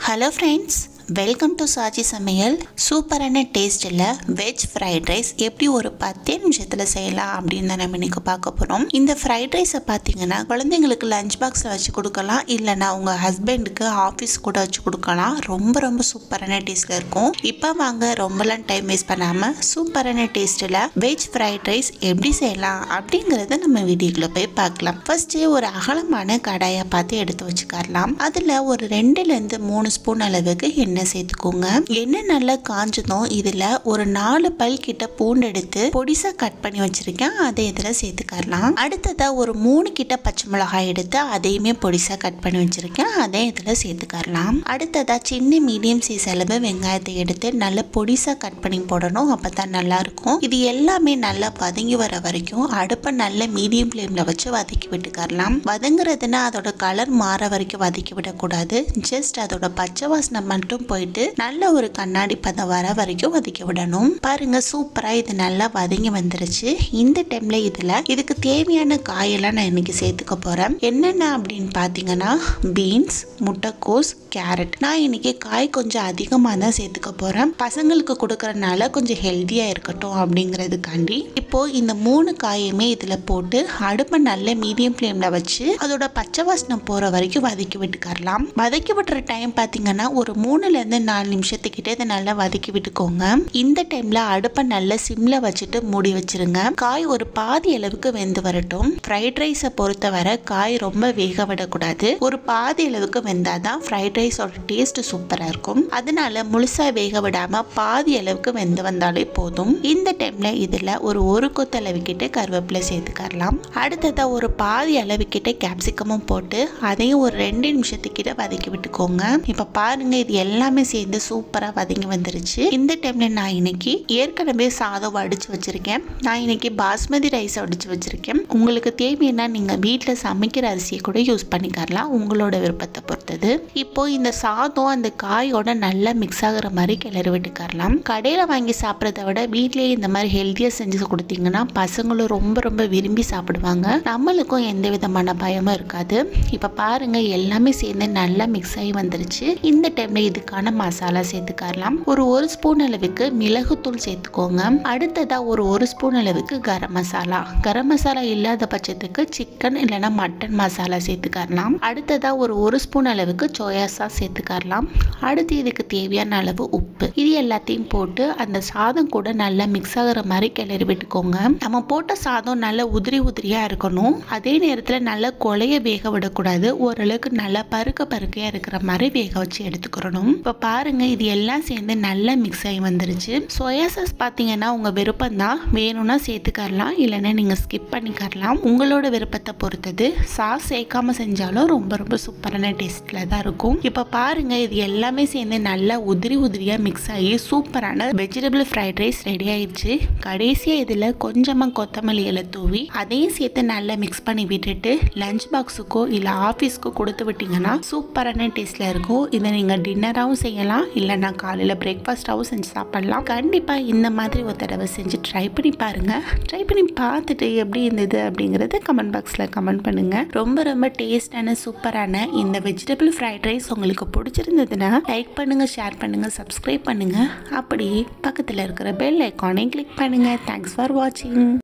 hello friends welcome to Saji சமையல் சூப்பரான டேஸ்ட்டில் வெஜ் ஃப்ரைட் ரைஸ் எப்படி ஒரு பத்தே நிமிஷத்தில் செய்யலாம் அப்படின்னு தான் நம்ம இன்னைக்கு பார்க்க போகிறோம் இந்த ஃப்ரைட் ரைஸை பார்த்தீங்கன்னா குழந்தைங்களுக்கு லஞ்ச் பாக்ஸில் வச்சு கொடுக்கலாம் இல்லைனா உங்கள் ஹஸ்பண்டுக்கு ஆஃபீஸ் கூட வச்சு கொடுக்கலாம் ரொம்ப ரொம்ப சூப்பரான டேஸ்ட்டில் இருக்கும் இப்போ வாங்க ரொம்பலாம் டைம் வேஸ்ட் பண்ணாமல் சூப்பரான டேஸ்ட்டில் வெஜ் ஃப்ரைட் ரைஸ் எப்படி செய்யலாம் அப்படிங்கிறத நம்ம வீடியோக்குள்ளே போய் பார்க்கலாம் ஃபர்ஸ்ட்டு ஒரு அகலமான கடாயை பார்த்து எடுத்து வச்சுக்கலாம் அதில் ஒரு ரெண்டுலேருந்து மூணு ஸ்பூன் அளவுக்கு எண்ணெய் சேர்த்துக்கோங்க எண்ணெய் நல்லா காஞ்சதும் இதில் ஒரு நாலு பல் கிட்ட பூண்டு எடுத்து பொடிசா கட் பண்ணி வச்சிருக்கேன் அதை இதில் சேர்த்துக்கலாம் அடுத்ததாக ஒரு மூணு கிட்ட பச்சை மிளகாய் எடுத்து அதையுமே பொடிசா கட் பண்ணி வச்சிருக்கேன் அதை இதில் சேர்த்துக்கலாம் அடுத்ததாக சின்ன மீடியம் சைஸ் அளவு வெங்காயத்தை எடுத்து நல்லா பொடிசா கட் பண்ணி போடணும் அப்போ தான் நல்லா இருக்கும் இது எல்லாமே நல்லா வதங்கி வர வரைக்கும் அடுப்பை நல்ல மீடியம் ஃப்ளேமில் வச்சு வதக்கி விட்டுக்கரலாம் வதங்குறதுன்னா அதோட கலர் மாற வரைக்கும் வதக்கி விடக்கூடாது ஜஸ்ட் அதோட பச்சை வாசனை மட்டும் போயிட்டு நல்ல ஒரு கண்ணாடி பதம் வர வரைக்கும் வதக்கி விடணும் பாருங்க சூப்பரா இது நல்லா வதங்கி வந்துருச்சு இந்த டைம்ல இதுல இதுக்கு தேவையான காயெல்லாம் நான் இன்னைக்கு சேர்த்துக்க போறேன் என்னென்ன அப்படின்னு பார்த்தீங்கன்னா பீன்ஸ் முட்டைக்கோஸ் கேரட் நான் இன்னைக்கு காய் கொஞ்சம் அதிகமாக தான் சேர்த்துக்க போறேன் பசங்களுக்கு கொடுக்கறதுனால கொஞ்சம் ஹெல்த்தியா இருக்கட்டும் அப்படிங்கிறதுக்காண்டி இப்போ இந்த மூணு காயுமே இதுல போட்டு அடுப்பை நல்ல மீடியம் ஃப்ளேம்ல வச்சு அதோட பச்சை வாசனை போற வரைக்கும் வதக்கி விட்டுக்கரலாம் வதக்கி விட்டுற டைம் பார்த்தீங்கன்னா ஒரு மூணுல இருந்து நாலு நிமிஷத்துக்கிட்ட இதை நல்லா வதக்கி விட்டுக்கோங்க இந்த டைம்ல அடுப்பை நல்லா சிம்ல வச்சுட்டு மூடி வச்சிருங்க காய் ஒரு பாதி அளவுக்கு வெந்து வரட்டும் ஃப்ரைட் ரைஸை பொறுத்தவரை காய் ரொம்ப வேக விடக்கூடாது ஒரு பாதி அளவுக்கு வெந்தாதான் ஃப்ரைட் ரைஸோட டேஸ்ட் சூப்பரா இருக்கும் அதனால முழுசா வேக விடாம பாதி அளவுக்கு வெந்து வந்தாலே போதும் இந்த டைம்ல இதுல ஒரு ஒரு கொத்து அளவுக்கிட்ட கருவேப்பிலை சேர்த்துக்கரலாம் அடுத்ததா ஒரு பாதி அளவுக்கிட்ட கேப்சிகமும் போட்டு அதையும் ஒரு ரெண்டு நிமிஷத்துக்கிட்ட வதக்கி விட்டுக்கோங்க இப்ப பாருங்க இது எல்லாமே சேர்ந்து சூப்பரா வதங்கி வந்துருச்சு இந்த டைம்ல நான் இன்னைக்கு ஏற்கனவே சாதம் வடிச்சு வச்சிருக்கேன் நான் இன்னைக்கு பாஸ்மதி ரைஸ் வடிச்சு வச்சிருக்கேன் உங்களுக்கு தேவைன்னா நீங்க வீட்டுல சமைக்கிற அரிசியை கூட யூஸ் பண்ணிக்கலாம் உங்களோட விருப்பத்தை பொறுத்தது இப்போ இந்த சாதம் அந்த காயோட நல்லா மிக்ஸ் ஆகுற மாதிரி கிளறி விட்டுக்கரலாம் கடையில வாங்கி சாப்பிட்றத விட வீட்லயே இந்த மாதிரி ஹெல்த்தியா செஞ்சு கொடுத்தீங்கன்னா பசங்களும் ரொம்ப ரொம்ப விரும்பி சாப்பிடுவாங்க நம்மளுக்கும் எந்த விதமான பயமும் இருக்காது இப்போ பாருங்க எல்லாமே சேர்ந்து நல்லா மிக்ஸ் ஆகி வந்துருச்சு இந்த டைம்ல இதுக்கான மசாலா சேர்த்துக்கலாம் ஒரு ஒரு ஸ்பூன் அளவுக்கு மிளகுத்தூள் சேர்த்துக்கோங்க அடுத்ததா ஒரு ஒரு ஸ்பூன் அளவுக்கு கரம் மசாலா கரம் மசாலா இல்லாத பட்சத்துக்கு சிக்கன் இல்லைன்னா மட்டன் மசாலா சேர்த்துக்கலாம் அடுத்ததா ஒரு ஒரு ஸ்பூன் அளவுக்கு சோயா சாஸ் சேர்த்துக்கலாம் அடுத்து இதுக்கு தேவையான அளவு உப்பு இது எல்லாத்தையும் போட்டு அந்த சாதம் கூட நல்லா மிக்ஸ் ஆகுற மாதிரி கிளறி விட்டுக்கோங்க நம்ம போட்ட சாதம் நல்லா உதிரி உதிரியா இருக்கணும் அதே நேரத்துல நல்லா கொலைய வேக விடக்கூடாது ஓரளவுக்கு நல்லா பருக்க பருக்கையா இருக்கிற மாதிரி வேக வச்சு எடுத்துக்கிறணும் இப்போ பாருங்க இது எல்லாம் சேர்ந்து நல்லா மிக்ஸ் ஆகி வந்துருச்சு சோயா சாஸ் பார்த்தீங்கன்னா உங்க விருப்பம் தான் வேணும்னா சேர்த்துக்கரலாம் இல்லைன்னா நீங்க ஸ்கிப் பண்ணிக்கரலாம் உங்களோட விருப்பத்தை பொறுத்தது சாஸ் சேர்க்காம செஞ்சாலும் ரொம்ப ரொம்ப சூப்பரான டேஸ்ட்ல தான் இருக்கும் இப்போ பாருங்க இது எல்லாமே சேர்ந்து நல்லா உதிரி உதிரியா மிக்ஸ் ஆகி சூப்பரான வெஜிடபிள் ஃப்ரைட் ரைஸ் ரெடி ஆயிடுச்சு கடைசியாக இதில் கொஞ்சமாக கொத்தமல்லி இலை தூவி அதையும் சேர்த்து நல்லா மிக்ஸ் பண்ணி விட்டுட்டு லஞ்ச் பாக்ஸுக்கோ இல்லை ஆஃபீஸ்க்கோ கொடுத்து விட்டீங்கன்னா சூப்பரான டேஸ்ட்டில் இருக்கும் இதை நீங்கள் டின்னராகவும் செய்யலாம் இல்லைனா காலையில் பிரேக்ஃபாஸ்ட்டாகவும் செஞ்சு சாப்பிடலாம் கண்டிப்பாக இந்த மாதிரி ஒரு தடவை செஞ்சு ட்ரை பண்ணி பாருங்கள் ட்ரை பண்ணி பார்த்துட்டு எப்படி இருந்தது அப்படிங்கிறத கமெண்ட் பாக்ஸில் கமெண்ட் பண்ணுங்கள் ரொம்ப ரொம்ப டேஸ்டான சூப்பரான இந்த வெஜிடபிள் ஃப்ரைட் ரைஸ் உங்களுக்கு பிடிச்சிருந்ததுன்னா லைக் பண்ணுங்கள் ஷேர் பண்ணுங்கள் சப்ஸ்கிரைப் பண்ணுங்கள் அப்படி பக்கத்தில் இருக்கிற பெல் ஐக்கானை கிளிக் பண்ணுங்கள் தேங்க்ஸ் ஃபார் வாட்சிங்